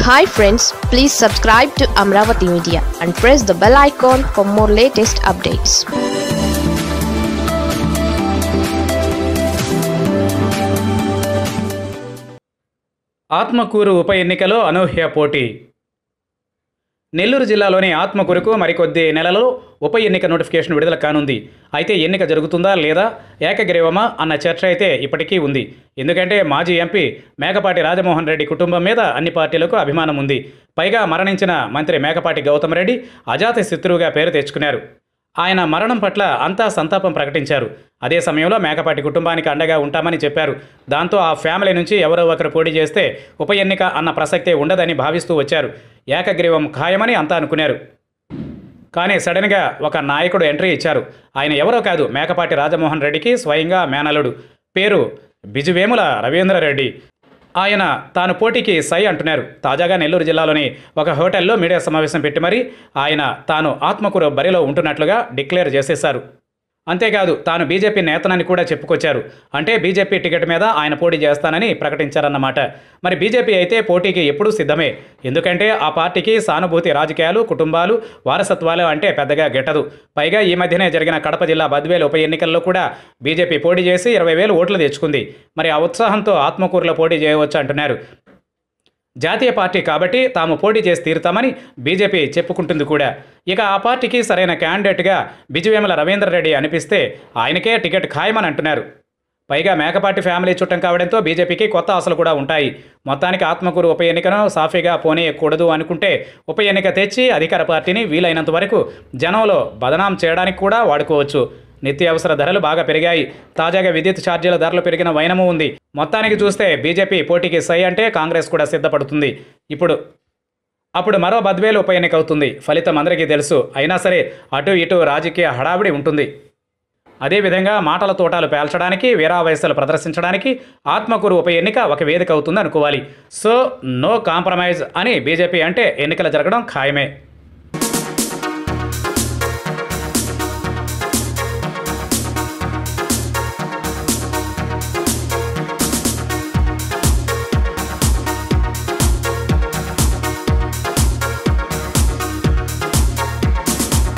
hi friends please subscribe to Amaravati media and press the bell icon for more latest updates Atmakur ఉప ఎన్నికలో అనూహ్య పోటీ నెల్లూరు జిల్లాలోని ఆత్మకూరుకు మరికొద్ది నెలలో ఉప ఎన్నిక నోటిఫికేషన్ విడుదల కానుంది అయితే ఎన్నిక జరుగుతుందా లేదా ఏకగ్రీవమా అన్న చర్చ అయితే ఇప్పటికీ ఉంది ఎందుకంటే మాజీ ఎంపీ మేకపాటి రాజమోహన్ రెడ్డి కుటుంబం మీద అన్ని పార్టీలకు అభిమానం ఉంది పైగా మరణించిన మంత్రి మేకపాటి గౌతమ్ రెడ్డి అజాత శత్రువుగా పేరు తెచ్చుకున్నారు ఆయన మరణం పట్ల అంతా సంతాపం ప్రకటించారు అదే సమయంలో మేకపాటి కుటుంబానికి అండగా ఉంటామని చెప్పారు దాంతో ఆ ఫ్యామిలీ నుంచి ఎవరో ఒకరు పోటీ చేస్తే ఉప ఎన్నిక అన్న ప్రసక్తే ఉండదని భావిస్తూ వచ్చారు ఏకగ్రీవం ఖాయమని అంతా అనుకున్నారు కానీ సడన్గా ఒక నాయకుడు ఎంట్రీ ఇచ్చారు ఆయన ఎవరో కాదు మేకపాటి రాజమోహన్ రెడ్డికి స్వయంగా మేనలుడు పేరు బిజువేముల రవీంద్రరెడ్డి ఆయన తాను పోటీకి సై అంటున్నారు తాజాగా నెల్లూరు జిల్లాలోని ఒక హోటల్లో మీడియా సమావేశం పెట్టి మరీ ఆయన తాను ఆత్మకూరు బరిలో ఉంటున్నట్లుగా డిక్లేర్ చేసేశారు అంతేకాదు తాను బీజేపీ నేతనని కూడా చెప్పుకొచ్చారు అంటే బీజేపీ టికెట్ మీద ఆయన పోటీ చేస్తానని ప్రకటించారన్నమాట మరి బీజేపీ అయితే పోటీకి ఎప్పుడూ సిద్ధమే ఎందుకంటే ఆ పార్టీకి సానుభూతి రాజకీయాలు కుటుంబాలు వారసత్వాలు అంటే పెద్దగా గెట్టదు పైగా ఈ మధ్యనే జరిగిన కడప జిల్లా బద్వేలు ఉప ఎన్నికల్లో కూడా బీజేపీ పోటీ చేసి ఇరవై వేలు ఓట్లు తెచ్చుకుంది మరి ఆ ఉత్సాహంతో ఆత్మకూరులో పోటీ చేయవచ్చు అంటున్నారు జాతీయ పార్టీ కాబట్టి తాము పోటీ చేసి తీరుతామని బీజేపీ చెప్పుకుంటుంది కూడా ఇక ఆ పార్టీకి సరైన క్యాండిడేట్గా బిజువేముల రవీంద్రరెడ్డి అనిపిస్తే ఆయనకే టికెట్ ఖాయమని అంటున్నారు పైగా మేకపాటి ఫ్యామిలీ చుట్టం కావడంతో బీజేపీకి కొత్త ఆశలు కూడా ఉంటాయి మొత్తానికి ఆత్మకూరు ఉప ఎన్నికను సాఫీగా పోనీయకూడదు అనుకుంటే ఉప ఎన్నిక తెచ్చి అధికార పార్టీని వీలైనంత వరకు జనంలో బదనాం చేయడానికి కూడా వాడుకోవచ్చు నిత్యావసర ధరలు బాగా పెరిగాయి తాజాగా విద్యుత్ ఛార్జీల ధరలు పెరిగిన వైనము ఉంది మొత్తానికి చూస్తే బీజేపీ పోటీకి సై అంటే కాంగ్రెస్ కూడా సిద్ధపడుతుంది ఇప్పుడు అప్పుడు మరో బద్వేలు ఉప ఎన్నిక అవుతుంది ఫలితం అందరికీ తెలుసు అయినా సరే అటు ఇటు రాజకీయ హడావిడి ఉంటుంది అదేవిధంగా మాటల తోటాలు పేల్చడానికి వీరావయస్సులు ప్రదర్శించడానికి ఆత్మకూరు ఉప ఎన్నిక ఒక వేదిక అవుతుంది అనుకోవాలి సో నో కాంప్రమైజ్ అని బీజేపీ అంటే ఎన్నికలు జరగడం ఖాయమే